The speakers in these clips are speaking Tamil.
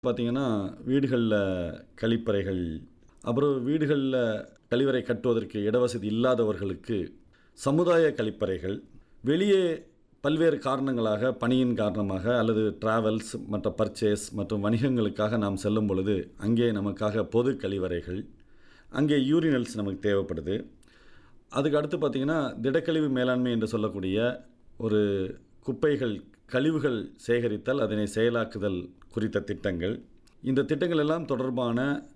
பார்த்தீங்கன்னா வீடுகளில் கழிப்பறைகள் அப்புறம் வீடுகளில் கழிவறை கட்டுவதற்கு இடவசதி இல்லாதவர்களுக்கு சமுதாய கழிப்பறைகள் வெளியே பல்வேறு காரணங்களாக பணியின் காரணமாக அல்லது டிராவல்ஸ் மற்ற பர்ச்சேஸ் மற்றும் வணிகங்களுக்காக நாம் செல்லும் பொழுது அங்கே நமக்காக பொது கழிவறைகள் அங்கே யூரினல்ஸ் நமக்கு தேவைப்படுது அதுக்கு அடுத்து பார்த்திங்கன்னா திடக்கழிவு மேலாண்மை என்று சொல்லக்கூடிய ஒரு குப்பைகள் கழிவுகள் சேகரித்தல் அதனை செயலாக்குதல் குறித்த திட்டங்கள் இந்த திட்டங்கள் எல்லாம் தொடர்பான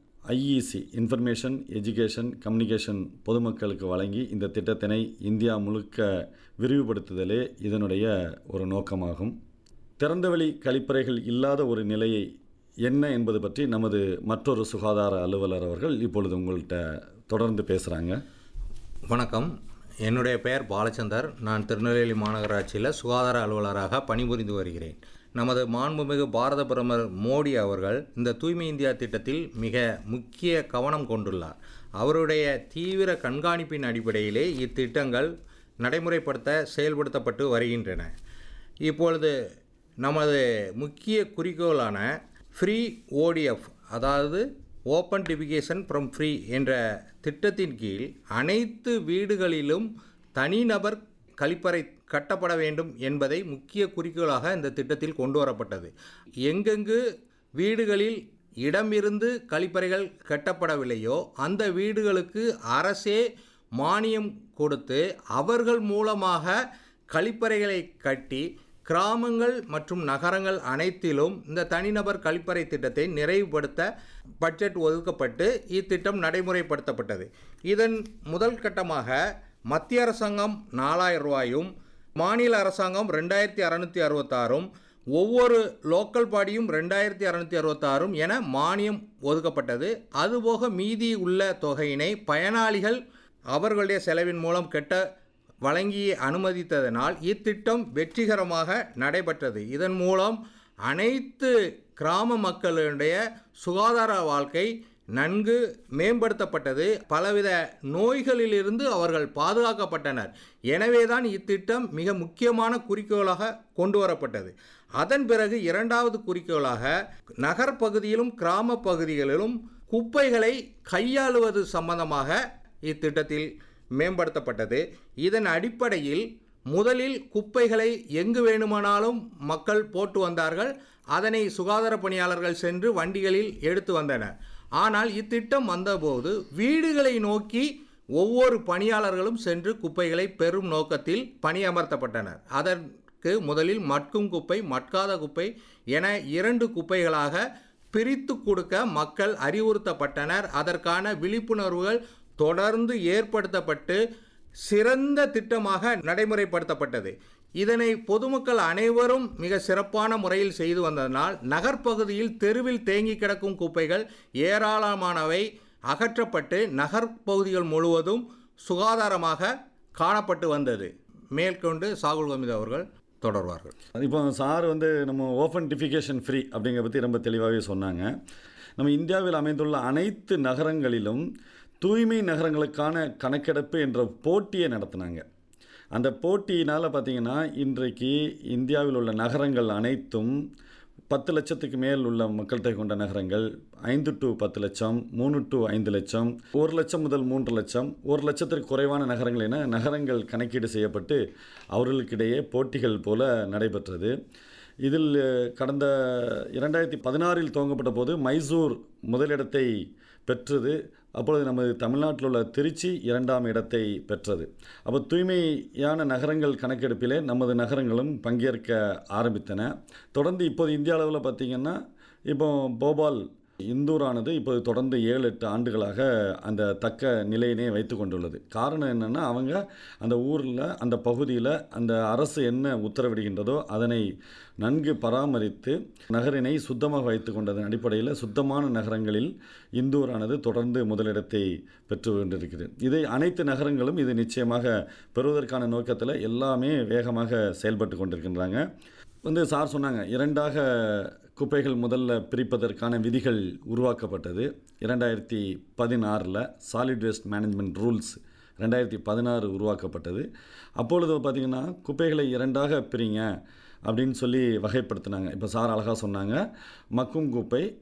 ஐஇசி இன்ஃபர்மேஷன் எஜுகேஷன் கம்யூனிகேஷன் பொதுமக்களுக்கு வழங்கி இந்த திட்டத்தினை இந்தியா முழுக்க விரிவுபடுத்துதலே இதனுடைய ஒரு நோக்கமாகும் திறந்தவெளி கழிப்பறைகள் இல்லாத ஒரு நிலையை என்ன என்பது பற்றி நமது மற்றொரு சுகாதார அலுவலர் அவர்கள் இப்பொழுது உங்கள்கிட்ட தொடர்ந்து பேசுகிறாங்க வணக்கம் என்னுடைய பெயர் பாலச்சந்தர் நான் திருநெல்வேலி மாநகராட்சியில் சுகாதார அலுவலராக பணிபுரிந்து வருகிறேன் நமது மாண்புமிகு பாரத பிரதமர் மோடி அவர்கள் இந்த தூய்மை இந்தியா திட்டத்தில் மிக முக்கிய கவனம் கொண்டுள்ளார் அவருடைய தீவிர கண்காணிப்பின் அடிப்படையிலே இத்திட்டங்கள் நடைமுறைப்படுத்த செயல்படுத்தப்பட்டு வருகின்றன இப்பொழுது நமது முக்கிய குறிக்கோளான ஃப்ரீ ஓடிஎஃப் அதாவது ஓப்பன் டிபிகேஷன் ஃப்ரம் ஃப்ரீ என்ற திட்டத்தின் கீழ் அனைத்து வீடுகளிலும் தனிநபர் கழிப்பறை கட்டப்பட வேண்டும் என்பதை முக்கிய குறிக்கோளாக இந்த திட்டத்தில் கொண்டு வரப்பட்டது எங்கெங்கு வீடுகளில் இடமிருந்து கழிப்பறைகள் கட்டப்படவில்லையோ அந்த வீடுகளுக்கு அரசே மானியம் கொடுத்து அவர்கள் மூலமாக கழிப்பறைகளை கட்டி கிராமங்கள் மற்றும் நகரங்கள் அனைத்திலும் இந்த தனிநபர் கழிப்பறை திட்டத்தை நிறைவுபடுத்த பட்ஜெட் ஒதுக்கப்பட்டு இத்திட்டம் நடைமுறைப்படுத்தப்பட்டது இதன் முதல் கட்டமாக மத்திய அரசாங்கம் நாலாயிரம் ரூபாயும் மாநில அரசாங்கம் ரெண்டாயிரத்தி அறநூற்றி அறுபத்தாறும் ஒவ்வொரு லோக்கல் பாடியும் ரெண்டாயிரத்தி அறநூற்றி அறுபத்தாறும் என மானியம் ஒதுக்கப்பட்டது அதுபோக மீதி உள்ள தொகையினை பயனாளிகள் அவர்களுடைய செலவின் மூலம் கெட்ட வழங்கி அனுமதித்ததனால் இத்திட்டம் வெற்றிகரமாக நடைபெற்றது இதன் மூலம் அனைத்து கிராம மக்களுடைய சுகாதார வாழ்க்கை நன்கு மேம்படுத்தப்பட்டது பலவித நோய்களிலிருந்து அவர்கள் பாதுகாக்கப்பட்டனர் எனவேதான் இத்திட்டம் மிக முக்கியமான குறிக்கோளாக கொண்டு வரப்பட்டது அதன் பிறகு இரண்டாவது குறிக்கோளாக நகர்ப்பகுதியிலும் கிராம பகுதிகளிலும் குப்பைகளை கையாளுவது சம்பந்தமாக இத்திட்டத்தில் மேம்படுத்தப்பட்டது இதன் அடிப்படையில் முதலில் குப்பைகளை எங்கு வேணுமானாலும் மக்கள் போட்டு வந்தார்கள் அதனை சுகாதார பணியாளர்கள் சென்று வண்டிகளில் எடுத்து வந்தனர் ஆனால் இத்திட்டம் வந்தபோது வீடுகளை நோக்கி ஒவ்வொரு பணியாளர்களும் சென்று குப்பைகளை பெறும் நோக்கத்தில் பணியமர்த்தப்பட்டனர் அதற்கு முதலில் மட்கும் குப்பை மட்காத குப்பை என இரண்டு குப்பைகளாக பிரித்து கொடுக்க மக்கள் அறிவுறுத்தப்பட்டனர் அதற்கான விழிப்புணர்வுகள் தொடர்ந்து ஏற்படுத்தப்பட்டு சிறந்த திட்டமாக நடைமுறைப்படுத்தப்பட்டது இதனை பொதுமக்கள் அனைவரும் மிக சிறப்பான முறையில் செய்து வந்ததனால் நகர்ப்பகுதியில் தெருவில் தேங்கி கிடக்கும் குப்பைகள் ஏராளமானவை அகற்றப்பட்டு நகர்ப்பகுதிகள் முழுவதும் சுகாதாரமாக காணப்பட்டு வந்தது மேற்கொண்டு சாகுல் ஹமீத் அவர்கள் தொடர்வார்கள் இப்போ சார் வந்து நம்ம ஓப்பன் டிஃபிகேஷன் ஃப்ரீ அப்படிங்கிற பற்றி ரொம்ப தெளிவாகவே சொன்னாங்க நம்ம இந்தியாவில் அமைந்துள்ள அனைத்து நகரங்களிலும் தூய்மை நகரங்களுக்கான கணக்கெடுப்பு என்ற போட்டியை நடத்தினாங்க அந்த போட்டியினால் பார்த்திங்கன்னா இன்றைக்கு இந்தியாவில் உள்ள நகரங்கள் அனைத்தும் பத்து லட்சத்துக்கு மேல் உள்ள மக்கள் தொகை கொண்ட நகரங்கள் ஐந்து டு பத்து லட்சம் மூணு டு ஐந்து லட்சம் ஒரு லட்சம் முதல் மூன்று லட்சம் ஒரு லட்சத்திற்கு குறைவான நகரங்கள் என நகரங்கள் கணக்கீடு செய்யப்பட்டு அவர்களுக்கிடையே போட்டிகள் போல நடைபெற்றது இதில் கடந்த இரண்டாயிரத்தி பதினாறில் துவங்கப்பட்ட போது மைசூர் முதலிடத்தை பெற்றது அப்பொழுது நமது தமிழ்நாட்டில் உள்ள திருச்சி இரண்டாம் இடத்தை பெற்றது அப்போ தூய்மையான நகரங்கள் கணக்கெடுப்பிலே நமது நகரங்களும் பங்கேற்க ஆரம்பித்தன தொடர்ந்து இப்போது இந்திய அளவில் பார்த்திங்கன்னா இப்போ போபால் இந்தூரானது இப்போது தொடர்ந்து ஏழு எட்டு ஆண்டுகளாக அந்த தக்க நிலையினை வைத்து கொண்டுள்ளது காரணம் என்னென்னா அவங்க அந்த ஊரில் அந்த பகுதியில் அந்த அரசு என்ன உத்தரவிடுகின்றதோ அதனை நன்கு பராமரித்து நகரினை சுத்தமாக வைத்து கொண்டதன் அடிப்படையில் சுத்தமான நகரங்களில் இந்தூரானது தொடர்ந்து முதலிடத்தை பெற்று கொண்டிருக்கிறது இதை அனைத்து நகரங்களும் இது நிச்சயமாக பெறுவதற்கான நோக்கத்தில் எல்லாமே வேகமாக செயல்பட்டு கொண்டிருக்கின்றாங்க வந்து சார் சொன்னாங்க இரண்டாக குப்பைகள் முதல்ல பிரிப்பதற்கான விதிகள் உருவாக்கப்பட்டது இரண்டாயிரத்தி பதினாறில் சாலிட் வேஸ்ட் மேனேஜ்மெண்ட் ரூல்ஸ் ரெண்டாயிரத்தி பதினாறு உருவாக்கப்பட்டது அப்பொழுது பார்த்திங்கன்னா குப்பைகளை இரண்டாக பிரிங்க அப்படின்னு சொல்லி வகைப்படுத்தினாங்க இப்போ சார் அழகாக சொன்னாங்க மக்கும் குப்பை